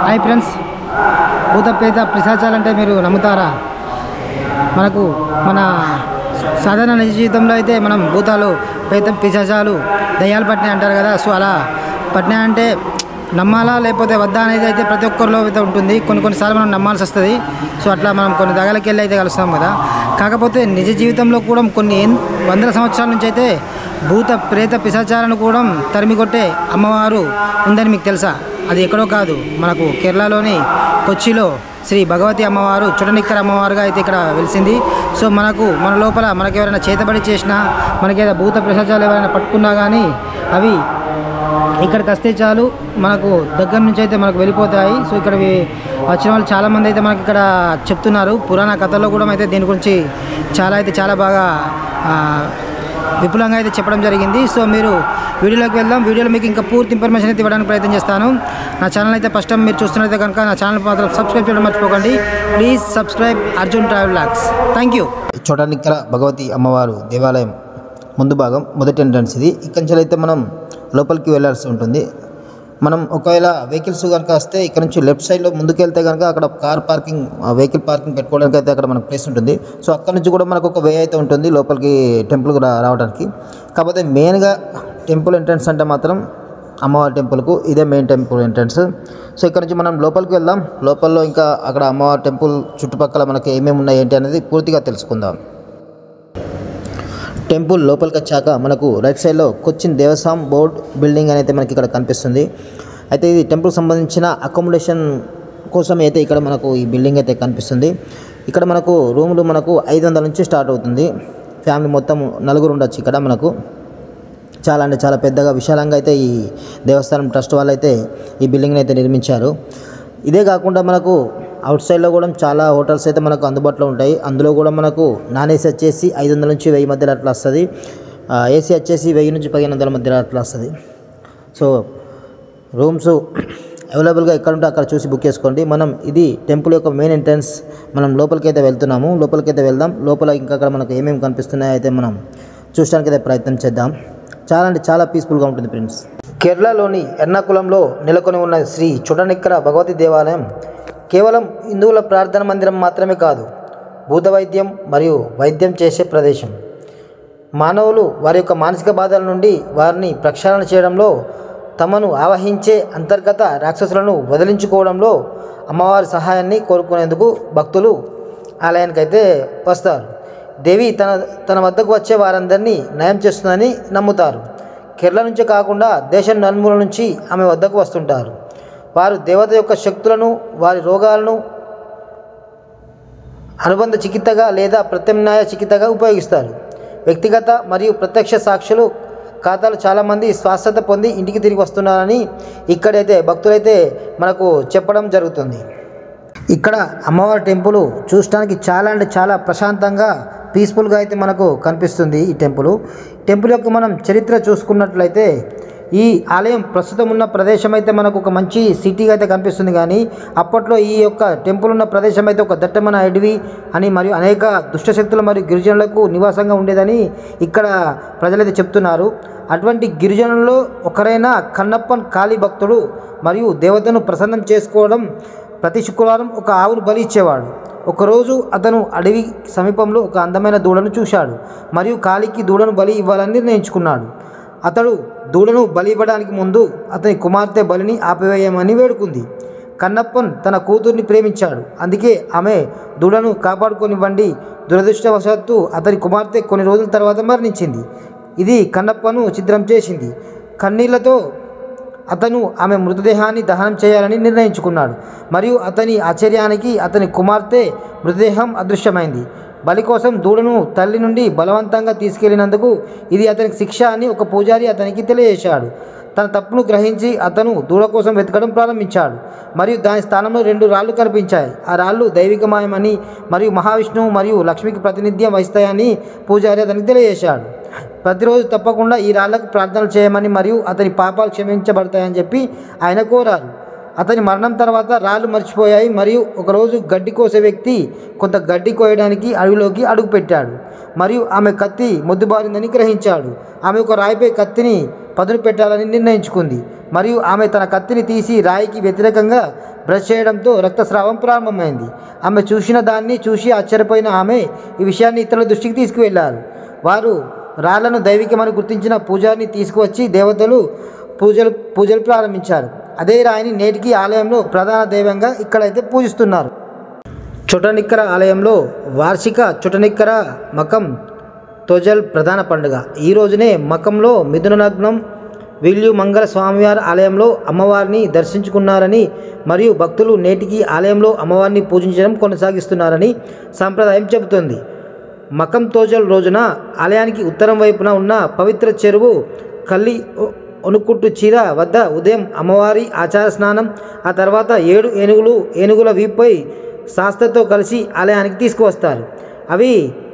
hi friends భూత పేద పిశాచాలంటే మీరు నమ్ముతారా మనకు మన సాధారణ నిజ జీవితంలో అయితే మనం భూతాలు పేద పిశాచాలు దయ్యాలు పట్టినాయి అంటారు కదా సో అలా పట్టినాయి అంటే నమ్మాలా లేకపోతే వద్దా అనేది అయితే ప్రతి ఒక్కరిలో అయితే ఉంటుంది కొన్ని కొన్నిసార్లు మనం నమ్మాల్సి వస్తుంది సో అట్లా మనం కొన్ని దగలకి వెళ్ళి అయితే కలుస్తాం కదా కాకపోతే నిజ జీవితంలో కూడా కొన్ని ఎన్- వందల సంవత్సరాల నుంచి అయితే భూత ప్రేత పిశాచాలను కూడా తరిమి కొట్టే అమ్మవారు ఉందని మీకు తెలుసా అది ఎక్కడో కాదు మనకు కేరళలోని కొచ్చిలో శ్రీ భగవతి అమ్మవారు చుడనిక్కర అమ్మవారుగా అయితే ఇక్కడ వెలిసింది సో మనకు మన లోపల మనకు ఎవరైనా చేతబడి చేసినా మనకేదో భూత పిశాచాలు ఎవరైనా పట్టుకున్నా కానీ అవి ఇక్కడికి వస్తే చాలు మనకు దగ్గర నుంచి అయితే మనకు వెళ్ళిపోతాయి సో ఇక్కడ వి- వచ్చిన వాళ్ళు చాలామంది అయితే మనకి ఇక్కడ చెప్తున్నారు పురాణ కథల్లో కూడా అయితే దీని గురించి చాలా అయితే చాలా బాగా ఆ, విపులంగా అయితే చెప్పడం జరిగింది సో మీరు వీడియోలోకి వెళ్దాం వీడియోలో మీకు ఇంకా పూర్తి ఇన్ఫర్మేషన్ అయితే ఇవ్వడానికి ప్రయత్నం చేస్తాను నా ఛానల్ అయితే ఫస్ట్ టైం మీరు చూస్తున్నైతే కనుక నా ఛానల్ మాత్రం సబ్స్క్రైబ్ చేయడం మర్చిపోకండి please subscribe Arjun travel logs thank you Chottanikkara Bhagavathi అమ్మవారు దేవాలయం ముందు భాగం మొదటి ఎంట్రన్స్ ఇది ఇక్కడి నుంచి అయితే మనం లోపలికి వెళ్ళాల్సి ఉంటుంది మనం ఒకవేళ వెహికల్స్ కనుక వస్తే ఇక్కడ నుంచి లెఫ్ట్ సైడ్లో ముందుకు వెళ్తే కనుక అక్కడ కార్ పార్కింగ్ వెహికల్ పార్కింగ్ పెట్టుకోవడానికి అయితే అక్కడ మనకు ప్లేస్ ఉంటుంది సో అక్కడ నుంచి కూడా మనకు ఒక వే అయితే ఉంటుంది లోపలికి టెంపుల్కి రా రావడానికి కాకపోతే మెయిన్గా టెంపుల్ ఎంట్రన్స్ అంటే మాత్రం అమ్మవారి టెంపుల్కు ఇదే మెయిన్ టెంపుల్ ఎంట్రన్స్ సో ఇక్కడ నుంచి మనం లోపలికి వెళ్దాం లోపల ఇంకా అక్కడ అమ్మవారి టెంపుల్ చుట్టుపక్కల మనకి ఏమేమి ఉన్నాయి ఏంటి అనేది పూర్తిగా తెలుసుకుందాం టెంపుల్ లోపలికి వచ్చాక మనకు రైట్ సైడ్లో కొచ్చిన్ దేవస్వాం బోర్డ్ బిల్డింగ్ అనేది మనకి ఇక్కడ కనిపిస్తుంది అయితే ఇది టెంపుల్ సంబంధించిన అకామిడేషన్ కోసం అయితే ఇక్కడ మనకు ఈ బిల్డింగ్ అయితే కనిపిస్తుంది ఇక్కడ మనకు రూములు మనకు ఐదు వందల నుంచి స్టార్ట్ అవుతుంది ఫ్యామిలీ మొత్తం నలుగురు ఉండొచ్చు ఇక్కడ మనకు చాలా అంటే చాలా పెద్దగా విశాలంగా అయితే ఈ దేవస్థానం ట్రస్ట్ వాళ్ళు అయితే ఈ బిల్డింగ్ని అయితే నిర్మించారు ఇదే కాకుండా మనకు అవుట్ సైడ్లో కూడా చాలా హోటల్స్ అయితే మనకు అందుబాటులో ఉంటాయి అందులో కూడా మనకు నాన్ ఏసీ వచ్చేసి ఐదు వందల నుంచి వెయ్యి మధ్యలో అట్లా వస్తుంది ఏసీ వచ్చేసి వెయ్యి నుంచి పదిహేను వందల మధ్యలో అట్లా వస్తుంది సో రూమ్స్ అవైలబుల్గా ఎక్కడ ఉంటే అక్కడ చూసి బుక్ చేసుకోండి మనం ఇది టెంపుల్ యొక్క మెయిన్ ఎంట్రన్స్ మనం లోపలికి అయితే వెళ్తున్నాము లోపలికి అయితే వెళ్దాం లోపల ఇంకా అక్కడ మనకు ఏమేమి కనిపిస్తున్నాయో అయితే మనం చూడడానికి అయితే ప్రయత్నం చేద్దాం చాలా అంటే చాలా పీస్ఫుల్గా ఉంటుంది ఫ్రెండ్స్ కేరళలోని ఎర్నాకుళంలో నెలకొని ఉన్న శ్రీ చుడనిక్కర భగవతి దేవాలయం కేవలం హిందువుల ప్రార్థన మందిరం మాత్రమే కాదు భూత వైద్యం మరియు వైద్యం చేసే ప్రదేశం మానవులు వారి యొక్క మానసిక బాధల నుండి వారిని ప్రక్షాళన చేయడంలో తమను ఆవహించే అంతర్గత రాక్షసులను వదిలించుకోవడంలో అమ్మవారి సహాయాన్ని కోరుకునేందుకు భక్తులు ఆలయానికి అయితే వస్తారు దేవి తన తన వద్దకు వచ్చే వారందరినీ నయం చేస్తుందని నమ్ముతారు కేరళ నుంచే కాకుండా దేశం నలుమూల నుంచి ఆమె వద్దకు వస్తుంటారు వారు దేవత యొక్క శక్తులను వారి రోగాలను అనుబంధ చికిత్సగా లేదా ప్రత్యామ్నాయ చికిత్సగా ఉపయోగిస్తారు వ్యక్తిగత మరియు ప్రత్యక్ష సాక్షులు ఖాతాలు చాలామంది స్వస్థత పొంది ఇంటికి తిరిగి వస్తున్నారని ఇక్కడైతే భక్తులైతే మనకు చెప్పడం జరుగుతుంది ఇక్కడ అమ్మవారి టెంపుల్ చూడటానికి చాలా అంటే చాలా ప్రశాంతంగా పీస్ఫుల్గా అయితే మనకు కనిపిస్తుంది ఈ టెంపుల్ టెంపుల్ యొక్క మనం చరిత్ర చూసుకున్నట్లయితే ఈ ఆలయం ప్రస్తుతం ఉన్న ప్రదేశం అయితే మనకు ఒక మంచి సిటీగా అయితే కనిపిస్తుంది కానీ అప్పట్లో ఈ యొక్క టెంపుల్ ఉన్న ప్రదేశం అయితే ఒక దట్టమైన అడవి అని మరియు అనేక దుష్టశక్తులు మరియు గిరిజనులకు నివాసంగా ఉండేదని ఇక్కడ ప్రజలైతే చెప్తున్నారు అటువంటి గిరిజనుల్లో ఒకరైన కన్నప్పన్ కాళీ భక్తుడు మరియు దేవతను ప్రసన్నం చేసుకోవడం ప్రతి శుక్రవారం ఒక ఆవును బలి ఇచ్చేవాడు ఒకరోజు అతను అడవి సమీపంలో ఒక అందమైన దూడను చూశాడు మరియు కాలికి దూడను బలి ఇవ్వాలని నిర్ణయించుకున్నాడు అతడు దూడను బలి ఇవ్వడానికి ముందు అతని కుమార్తె బలిని ఆపివేయమని వేడుకుంది కన్నప్పన్ తన కూతుర్ని ప్రేమించాడు అందుకే ఆమె దూడను కాపాడుకొనివ్వండి దురదృష్టవశాత్తు అతని కుమార్తె కొన్ని రోజుల తర్వాత మరణించింది ఇది కన్నప్పను ఛిద్రం చేసింది కన్నీళ్లతో అతను ఆమె మృతదేహాన్ని దహనం చేయాలని నిర్ణయించుకున్నాడు మరియు అతని ఆశ్చర్యానికి అతని కుమార్తె మృతదేహం అదృశ్యమైంది బలి కోసం దూడను తల్లి నుండి బలవంతంగా తీసుకెళ్లినందుకు ఇది అతనికి శిక్ష అని ఒక పూజారి అతనికి తెలియజేశాడు తన తప్పును గ్రహించి అతను దూడ కోసం వెతకడం ప్రారంభించాడు మరియు దాని స్థానంలో రెండు రాళ్ళు కనిపించాయి ఆ రాళ్ళు దైవికమయమని మరియు మహావిష్ణువు మరియు లక్ష్మికి ప్రాతినిధ్యం వహిస్తాయని పూజారి అతనికి తెలియజేశాడు ప్రతిరోజు తప్పకుండా ఈ రాళ్లకు ప్రార్థనలు చేయమని మరియు అతని పాపాలు క్షమించబడతాయని చెప్పి ఆయన కోరారు అతని మరణం తర్వాత రాళ్ళు మర్చిపోయాయి మరియు ఒకరోజు గడ్డి కోసే వ్యక్తి కొంత గడ్డి కోయడానికి అడవిలోకి అడుగుపెట్టాడు మరియు ఆమె కత్తి మొద్దుబారిందని గ్రహించాడు ఆమె ఒక రాయిపై కత్తిని పదును పెట్టాలని నిర్ణయించుకుంది మరియు ఆమె తన కత్తిని తీసి రాయికి వ్యతిరేకంగా బ్రష్ చేయడంతో రక్తస్రావం ప్రారంభమైంది ఆమె చూసిన దాన్ని చూసి ఆశ్చర్యపోయిన ఆమె ఈ విషయాన్ని ఇతరుల దృష్టికి తీసుకువెళ్ళారు వారు రాళ్లను దైవికమని గుర్తించిన పూజారిని తీసుకువచ్చి దేవతలు పూజలు పూజలు ప్రారంభించారు అదే రాయిని నేటికి ఆలయంలో ప్రధాన దైవంగా ఇక్కడైతే పూజిస్తున్నారు చుటనిక్కర ఆలయంలో వార్షిక చుటనిక్కర మకం తొజల్ ప్రధాన పండుగ ఈ రోజునే మకంలో మిథున లగ్నం విల్లు మంగళ స్వామివారి ఆలయంలో అమ్మవారిని దర్శించుకున్నారని మరియు భక్తులు నేటికి ఆలయంలో అమ్మవారిని పూజించడం కొనసాగిస్తున్నారని సాంప్రదాయం చెబుతోంది మకం తోజల్ రోజున ఆలయానికి ఉత్తరం వైపున ఉన్న పవిత్ర చెరువు కల్లి ఒ- ఒనుకుట్టు చీర వద్ద ఉదయం అమ్మవారి ఆచార స్నానం ఆ తర్వాత ఏడు ఏనుగులు ఏనుగుల వీపుపై శాస్త్రతో కలిసి ఆలయానికి తీసుకువస్తారు అవి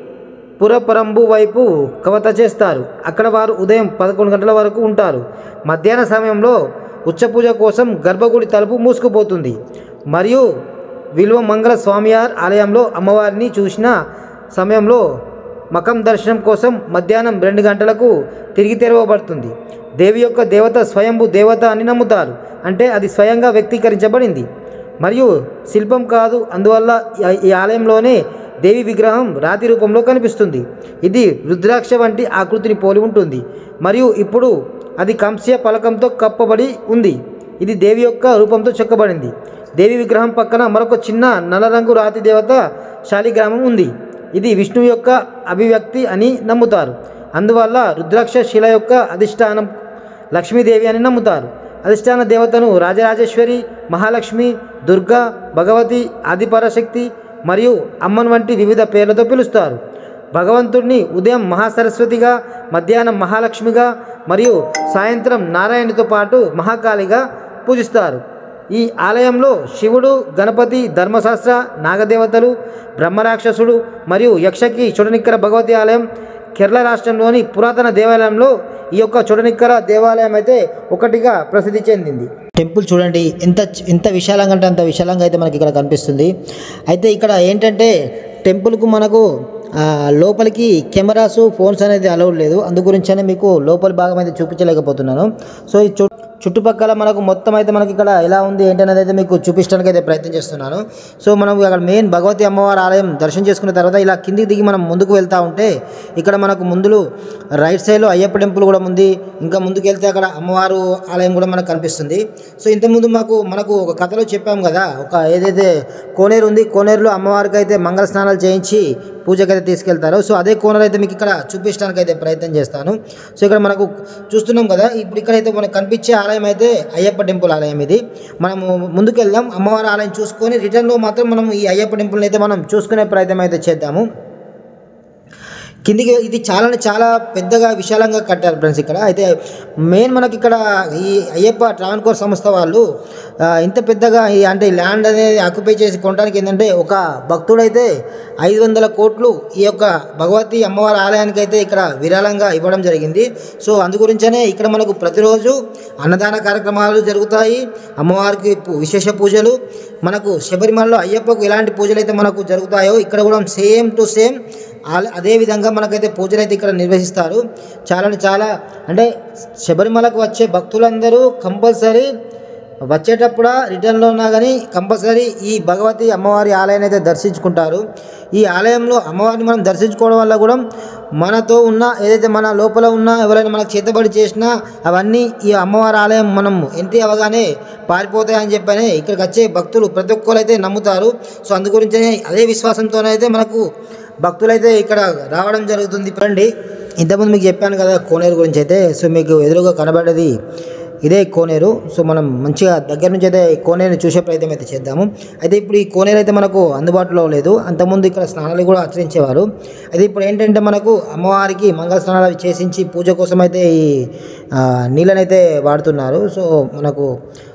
పురపరంబు వైపు కవత చేస్తారు అక్కడ వారు ఉదయం పదకొండు గంటల వరకు ఉంటారు మధ్యాహ్న సమయంలో ఉచ్చపూజ కోసం గర్భగుడి తలుపు మూసుకుపోతుంది మరియు విల్వ మంగళ స్వామివార్ ఆలయంలో అమ్మవారిని చూసిన సమయంలో మకం దర్శనం కోసం మధ్యాహ్నం రెండు గంటలకు తిరిగి తెరవబడుతుంది దేవి యొక్క దేవత స్వయంభు దేవత అని నమ్ముతారు అంటే అది స్వయంగా వ్యక్తీకరించబడింది మరియు శిల్పం కాదు అందువల్ల ఈ- ఈ ఆలయంలోనే దేవి విగ్రహం రాతి రూపంలో కనిపిస్తుంది ఇది రుద్రాక్ష వంటి ఆకృతిని పోలి ఉంటుంది మరియు ఇప్పుడు అది కంస్య పలకంతో కప్పబడి ఉంది ఇది దేవి యొక్క రూపంతో చెక్కబడింది దేవి విగ్రహం పక్కన మరొక చిన్న నల్ల రంగు రాతి దేవత శాలిగ్రామం ఉంది ఇది విష్ణువు యొక్క అభివ్యక్తి అని నమ్ముతారు అందువల్ల రుద్రాక్ష శిల యొక్క అధిష్టానం లక్ష్మీదేవి అని నమ్ముతారు అధిష్టాన దేవతను రాజరాజేశ్వరి మహాలక్ష్మి దుర్గా భగవతి ఆదిపరాశక్తి మరియు అమ్మన్ వంటి వివిధ పేర్లతో పిలుస్తారు భగవంతుడిని ఉదయం మహాసరస్వతిగా మధ్యాహ్నం మహాలక్ష్మిగా మరియు సాయంత్రం నారాయణుతో పాటు మహాకాళిగా పూజిస్తారు ఈ ఆలయంలో శివుడు గణపతి ధర్మశాస్త్ర నాగదేవతలు బ్రహ్మరాక్షసుడు మరియు యక్షకి చుడనిక్కర భగవతి ఆలయం కేరళ రాష్ట్రంలోని పురాతన దేవాలయంలో ఈ యొక్క చుడనిక్కర దేవాలయం అయితే ఒకటిగా ప్రసిద్ధి చెందింది టెంపుల్ చూడండి ఎంత ఎంత విశాలంగా అంటే అంత విశాలంగా అయితే మనకి ఇక్కడ కనిపిస్తుంది అయితే ఇక్కడ ఏంటంటే టెంపుల్కు మనకు ఆ, లోపలికి కెమెరాస్ ఫోన్స్ అనేది అలౌడ్ లేదు అందు గురించనే మీకు లోపలి భాగం అయితే చూపించలేకపోతున్నాను సో ఈ చు చుట్టుపక్కల మనకు మొత్తం అయితే మనకి ఇక్కడ ఎలా ఉంది ఏంటనేది అయితే మీకు చూపించడానికి అయితే ప్రయత్నం చేస్తున్నాను సో మనం అక్కడ మెయిన్ భగవతి అమ్మవారి ఆలయం దర్శనం చేసుకున్న తర్వాత ఇలా కిందికి దిగి మనం ముందుకు వెళ్తూ ఉంటే ఇక్కడ మనకు ముందులు రైట్ సైడ్లో అయ్యప్ప టెంపుల్ కూడా ఉంది ఇంకా ముందుకు వెళ్తే అక్కడ అమ్మవారు ఆలయం కూడా మనకు కనిపిస్తుంది సో ఇంతకుముందు మాకు మనకు ఒక కథలో చెప్పాం కదా ఒక ఏదైతే కోనేరు ఉంది కోనేరులో అమ్మవారికి అయితే మంగళ స్నానాలు చేయించి పూజకైతే తీసుకెళ్తారు సో అదే కోనర్ అయితే మీకు ఇక్కడ చూపించడానికి అయితే ప్రయత్నం చేస్తాను సో ఇక్కడ మనకు చూస్తున్నాం కదా ఇప్పుడు ఇక్కడైతే మనకు కనిపించే ఆలయం అయితే అయ్యప్ప టెంపుల్ ఆలయం ఇది మనము ముందుకు వెళ్దాం అమ్మవారి ఆలయం చూసుకొని రిటర్న్లో మాత్రం మనం ఈ అయ్యప్ప టెంపుల్ని అయితే మనం చూసుకునే ప్రయత్నం అయితే చేద్దాము కిందికి ఇది చాలా చాలా పెద్దగా విశాలంగా కట్టారు ఫ్రెండ్స్ ఇక్కడ అయితే మెయిన్ మనకి ఇక్కడ ఈ అయ్యప్ప ట్రావెన్కోర్ సంస్థ వాళ్ళు ఆ, ఇంత పెద్దగా ఈ అంటే ఈ ల్యాండ్ అనేది ఆక్యుపై చేసి కొనడానికి ఏంటంటే ఒక భక్తుడైతే ఐదు వందల కోట్లు ఈ యొక్క భగవతి అమ్మవారి ఆలయానికి అయితే ఇక్కడ విరాళంగా ఇవ్వడం జరిగింది సో అందు గురించనే ఇక్కడ మనకు ప్రతిరోజు అన్నదాన కార్యక్రమాలు జరుగుతాయి అమ్మవారికి పు- విశేష పూజలు మనకు శబరిమలలో అయ్యప్పకు ఎలాంటి పూజలు అయితే మనకు జరుగుతాయో ఇక్కడ కూడా సేమ్ టు సేమ్ ఆల- అదే విధంగా మనకైతే పూజలు అయితే ఇక్కడ నిర్వహిస్తారు చాలా అంటే చాలా అంటే శబరిమలకు వచ్చే భక్తులందరూ కంపల్సరీ వచ్చేటప్పుడు రిటర్న్లో ఉన్నా కానీ కంపల్సరీ ఈ భగవతి అమ్మవారి ఆలయాన్ని అయితే దర్శించుకుంటారు ఈ ఆలయంలో అమ్మవారిని మనం దర్శించుకోవడం వల్ల కూడా మనతో ఉన్న ఏదైతే మన లోపల ఉన్న ఎవరైనా మనకు చేతబడి చేసినా అవన్నీ ఈ అమ్మవారి ఆలయం మనం ఎంట్రీ అవ్వగానే పారిపోతాయని చెప్పని ఇక్కడికి వచ్చే భక్తులు ప్రతి ఒక్కరు అయితే నమ్ముతారు సో అందు గురించనే అదే విశ్వాసంతోనైతే మనకు భక్తులైతే ఇక్కడ రావడం జరుగుతుంది రండి ఇంతకుముందు మీకు చెప్పాను కదా కోనేరు గురించి అయితే సో మీకు ఎదురుగా కనబడేది ఇదే కోనేరు సో మనం మంచిగా దగ్గర నుంచి అయితే ఈ కోనేరుని చూసే ప్రయత్నం అయితే చేద్దాము అయితే ఇప్పుడు ఈ కోనేరు అయితే మనకు అందుబాటులో లేదు అంతకుముందు ఇక్కడ స్నానాలు కూడా ఆచరించేవారు అయితే ఇప్పుడు ఏంటంటే మనకు అమ్మవారికి మంగళ స్నానాలు అవి చేసించి పూజ కోసం అయితే ఈ ఆ, నీళ్ళనైతే వాడుతున్నారు సో మనకు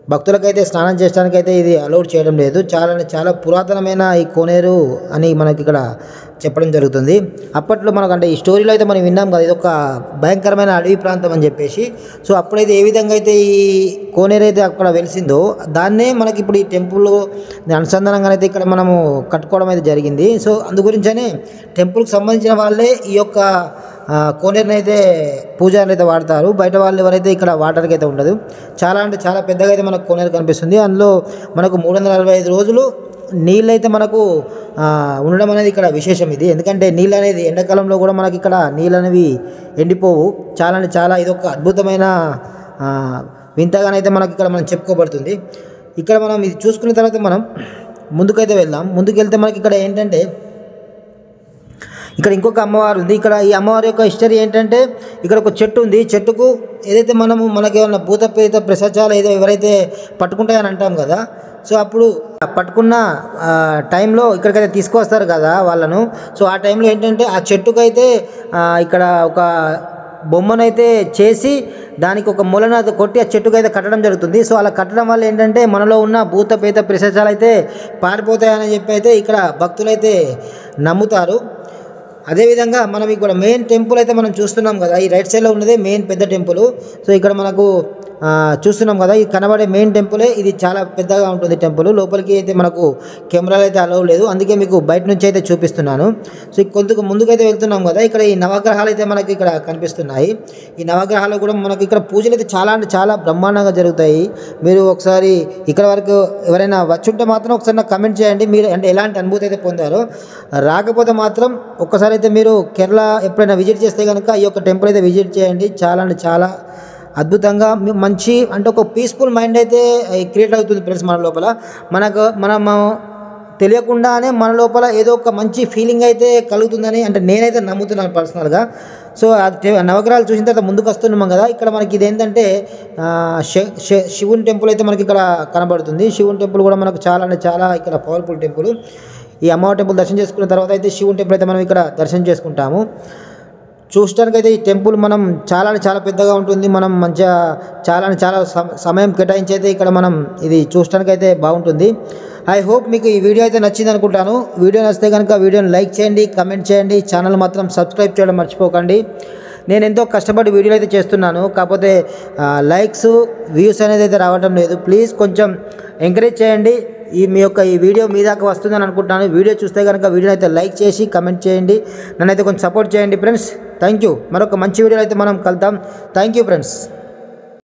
భక్తులకైతే స్నానం చేయడానికి అయితే ఇది అలౌడ్ చేయడం లేదు చాలా చాలా పురాతనమైన ఈ కోనేరు అని మనకి ఇక్కడ చెప్పడం జరుగుతుంది అప్పట్లో మనకు అంటే ఈ స్టోరీలో అయితే మనం విన్నాం కదా ఇది ఒక భయంకరమైన అడవి ప్రాంతం అని చెప్పేసి సో అప్పుడైతే ఏ విధంగా అయితే ఈ కోనేరు అయితే అక్కడ వెలిసిందో దాన్నే మనకి ఇప్పుడు ఈ టెంపుల్ అనుసంధానంగా అయితే ఇక్కడ మనము కట్టుకోవడం అయితే జరిగింది సో అందు గురించనే టెంపుల్కి సంబంధించిన వాళ్ళే ఈ యొక్క ఆ, కోనేరుని అయితే పూజారులు అయితే వాడతారు బయట వాళ్ళు ఎవరైతే ఇక్కడ వాటర్కి అయితే ఉండదు చాలా అంటే చాలా పెద్దగా అయితే మనకు కోనేరు కనిపిస్తుంది అందులో మనకు మూడు వందల అరవై ఐదు రోజులు నీళ్ళు అయితే మనకు ఆ, ఉండడం అనేది ఇక్కడ విశేషం ఇది ఎందుకంటే నీళ్ళు అనేది ఎండాకాలంలో కూడా మనకి ఇక్కడ నీళ్ళు అనేవి ఎండిపోవు చాలా అంటే చాలా ఇది ఒక అద్భుతమైన ఆ, వింతగానైతే మనకి ఇక్కడ మనం చెప్పుకోబడుతుంది ఇక్కడ మనం ఇది చూసుకున్న తర్వాత మనం ముందుకైతే వెళ్దాం ముందుకు వెళ్తే మనకి ఇక్కడ ఏంటంటే ఇక్కడ ఇంకొక అమ్మవారు ఉంది ఇక్కడ ఈ అమ్మవారి యొక్క హిస్టరీ ఏంటంటే ఇక్కడ ఒక చెట్టు ఉంది చెట్టుకు ఏదైతే మనము మనకి ఏమన్నా భూత ప్రేత ప్రసచాలు ఏదో ఎవరైతే పట్టుకుంటాయని అంటాం కదా సో అప్పుడు ఆ పట్టుకున్న ఆ, టైంలో ఇక్కడికైతే తీసుకొస్తారు కదా వాళ్ళను సో ఆ టైంలో ఏంటంటే ఆ చెట్టుకైతే ఆ, ఇక్కడ ఒక బొమ్మనైతే చేసి దానికి ఒక మూలన అది కొట్టి ఆ చెట్టుకు అయితే కట్టడం జరుగుతుంది సో అలా కట్టడం వల్ల ఏంటంటే మనలో ఉన్న భూత పేత ప్రశాచాలు అయితే పారిపోతాయని చెప్పి అయితే ఇక్కడ భక్తులైతే నమ్ముతారు అదేవిధంగా మనం ఇక్కడ మెయిన్ టెంపుల్ అయితే మనం చూస్తున్నాం కదా ఈ రైట్ సైడ్లో ఉన్నదే మెయిన్ పెద్ద టెంపుల్ సో ఇక్కడ మనకు ఆ, చూస్తున్నాం కదా ఈ కనబడే మెయిన్ టెంపులే ఇది చాలా పెద్దగా ఉంటుంది టెంపుల్ లోపలికి అయితే మనకు కెమెరాలు అయితే అలవ్ లేదు అందుకే మీకు బయట నుంచి అయితే చూపిస్తున్నాను సో కొంత ముందుకైతే వెళ్తున్నాం కదా ఇక్కడ ఈ నవగ్రహాలు అయితే మనకి ఇక్కడ కనిపిస్తున్నాయి ఈ నవగ్రహాలు కూడా మనకి ఇక్కడ పూజలు అయితే చాలా అంటే చాలా బ్రహ్మాండంగా జరుగుతాయి మీరు ఒకసారి ఇక్కడ వరకు ఎవరైనా వచ్చుంటే మాత్రం ఒకసారి నాకు కమెంట్ చేయండి మీరు అంటే ఎలాంటి అనుభూతి అయితే పొందారో రాకపోతే మాత్రం ఒక్కసారి అయితే మీరు కేరళ ఎప్పుడైనా విజిట్ చేస్తే కనుక ఈ యొక్క టెంపుల్ అయితే విజిట్ చేయండి చాలా అంటే చాలా అద్భుతంగా మీ- మంచి అంటే ఒక పీస్ఫుల్ మైండ్ అయితే క్రియేట్ అవుతుంది ఫ్రెండ్స్ మన లోపల మనకు మనము తెలియకుండానే మన లోపల ఏదో ఒక మంచి ఫీలింగ్ అయితే కలుగుతుందని అంటే నేనైతే నమ్ముతున్నాను పర్సనల్గా సో అది తె- నవగ్రహాలు చూసిన తర్వాత ముందుకు వస్తున్నాం కదా ఇక్కడ మనకి ఇది ఏంటంటే ఆ, శ- శ- శివుని టెంపుల్ అయితే మనకి ఇక్కడ కనబడుతుంది శివుని టెంపుల్ కూడా మనకు చాలా అంటే చాలా ఇక్కడ పవర్ఫుల్ టెంపుల్ ఈ అమ్మవారి టెంపుల్ దర్శనం చేసుకున్న తర్వాత అయితే శివుని టెంపుల్ అయితే మనం ఇక్కడ దర్శనం చేసుకుంటాము చూడటానికి అయితే ఈ టెంపుల్ మనం చాలా అంటే చాలా పెద్దగా ఉంటుంది మనం మంచిగా చాలా అంటే చాలా సమ- సమయం కేటాయించి అయితే ఇక్కడ మనం ఇది చూడటానికి అయితే బాగుంటుంది ఐ హోప్ మీకు ఈ వీడియో అయితే నచ్చింది అనుకుంటాను వీడియో నచ్చితే కనుక వీడియోని లైక్ చేయండి కమెంట్ చేయండి ఛానల్ మాత్రం సబ్స్క్రైబ్ చేయడం మర్చిపోకండి నేను ఎంతో కష్టపడి వీడియోలు అయితే చేస్తున్నాను కాకపోతే లైక్స్ వ్యూస్ అనేది అయితే రావడం లేదు ప్లీజ్ కొంచెం ఎంకరేజ్ చేయండి ఈ మీ యొక్క ఈ వీడియో మీ దాకా వస్తుందని అనుకుంటున్నాను వీడియో చూస్తే కనుక వీడియోని అయితే లైక్ చేసి కమెంట్ చేయండి నన్ను అయితే కొంచెం సపోర్ట్ చేయండి ఫ్రెండ్స్ థ్యాంక్ యూ మరొక మంచి వీడియోలో అయితే మనం కలుద్దాం థ్యాంక్ యూ ఫ్రెండ్స్